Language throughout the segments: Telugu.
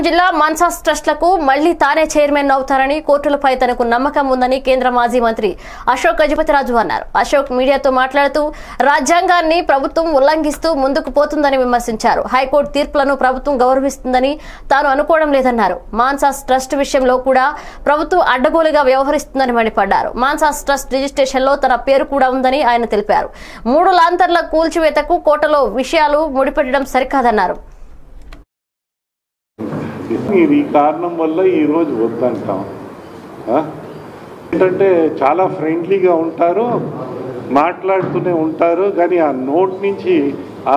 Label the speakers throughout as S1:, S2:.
S1: జిల్లా మన్సాస్ ట్రస్ట్లకు మళ్లీ తానే చైర్మన్ అవుతారని కోర్టులపై తనకు నమ్మకం ఉందని కేంద్ర మాజీ మంత్రి అశోక్ గజపతిరాజు అన్నారు అశోక్ మీడియాతో మాట్లాడుతూ రాజ్యాంగాన్ని ప్రభుత్వం ఉల్లంఘిస్తూ ముందుకు పోతుందని విమర్శించారు హైకోర్టు తీర్పులను ప్రభుత్వం గౌరవిస్తుందని తాను అనుకోవడం లేదన్నారు మాన్సాస్ ట్రస్ట్ విషయంలో కూడా ప్రభుత్వం అడ్డగోలుగా వ్యవహరిస్తుందని మండిపడ్డారు మాన్సాస్ ట్రస్ట్ రిజిస్ట్రేషన్లో తన పేరు కూడా ఉందని ఆయన తెలిపారు మూడు లాంతర్ల కూల్చివేతకు కోటలో విషయాలు ముడిపెట్టడం సరికాదన్నారు
S2: మీరు ఈ కారణం వల్ల ఈరోజు వద్దంటాం ఆ? ఏంటంటే చాలా ఫ్రెండ్లీగా ఉంటారు మాట్లాడుతూనే ఉంటారు కానీ ఆ నోట్ నుంచి ఆ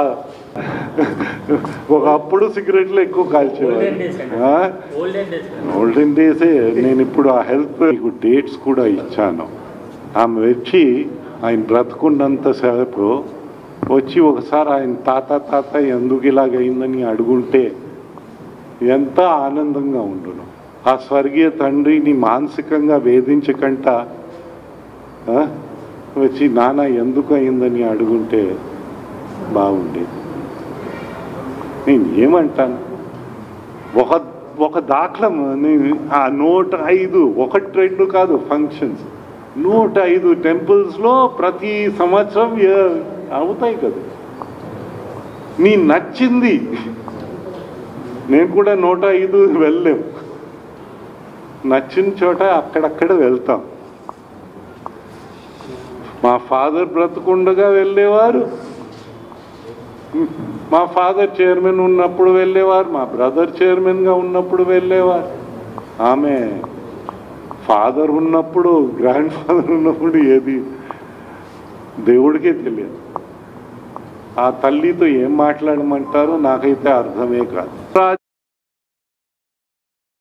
S2: ఒకప్పుడు సిగరెట్లు ఎక్కువ కాల్చేవారు ఆ? ఓల్డెన్ డేసే నేను ఇప్పుడు ఆ హెల్త్ మీకు డేట్స్ కూడా ఇచ్చాను ఆమె వచ్చి ఆయన బ్రతుకున్నంతసేపు వచ్చి ఒకసారి ఆయన తాత తాత ఎందుకు ఇలాగైందని అడుగుంటే ఎంత ఆనందంగా ఉండును ఆ స్వర్గీయ తండ్రిని మానసికంగా వేధించకంట ఆ, వచ్చి నాన్న ఎందుకు అయిందని అడుగుంటే బాగుండేది నేను ఏమంటాను ఒక ఒక దాఖలం నేను ఆ నూట ఐదు ఒకటి రెండు కాదు ఫంక్షన్స్ నూట ఐదు టెంపుల్స్లో ప్రతి సంవత్సరం ఏ- అవుతాయి కదా నీ నచ్చింది నేను కూడా నూట ఐదు వెళ్ళలేం నచ్చిన చోట అక్కడక్కడ వెళ్తాం మా ఫాదర్ బ్రతుకుండగా వెళ్ళేవారు మా ఫాదర్ చైర్మన్ ఉన్నప్పుడు వెళ్ళేవారు మా బ్రదర్ చైర్మన్గా ఉన్నప్పుడు వెళ్ళేవారు ఆమె ఫాదర్ ఉన్నప్పుడు గ్రాండ్ ఫాదర్ ఉన్నప్పుడు ఏది దేవుడికే తెలియదు ఆ తల్లితో ఏం మాట్లాడమంటారో నాకైతే అర్థమే కాదు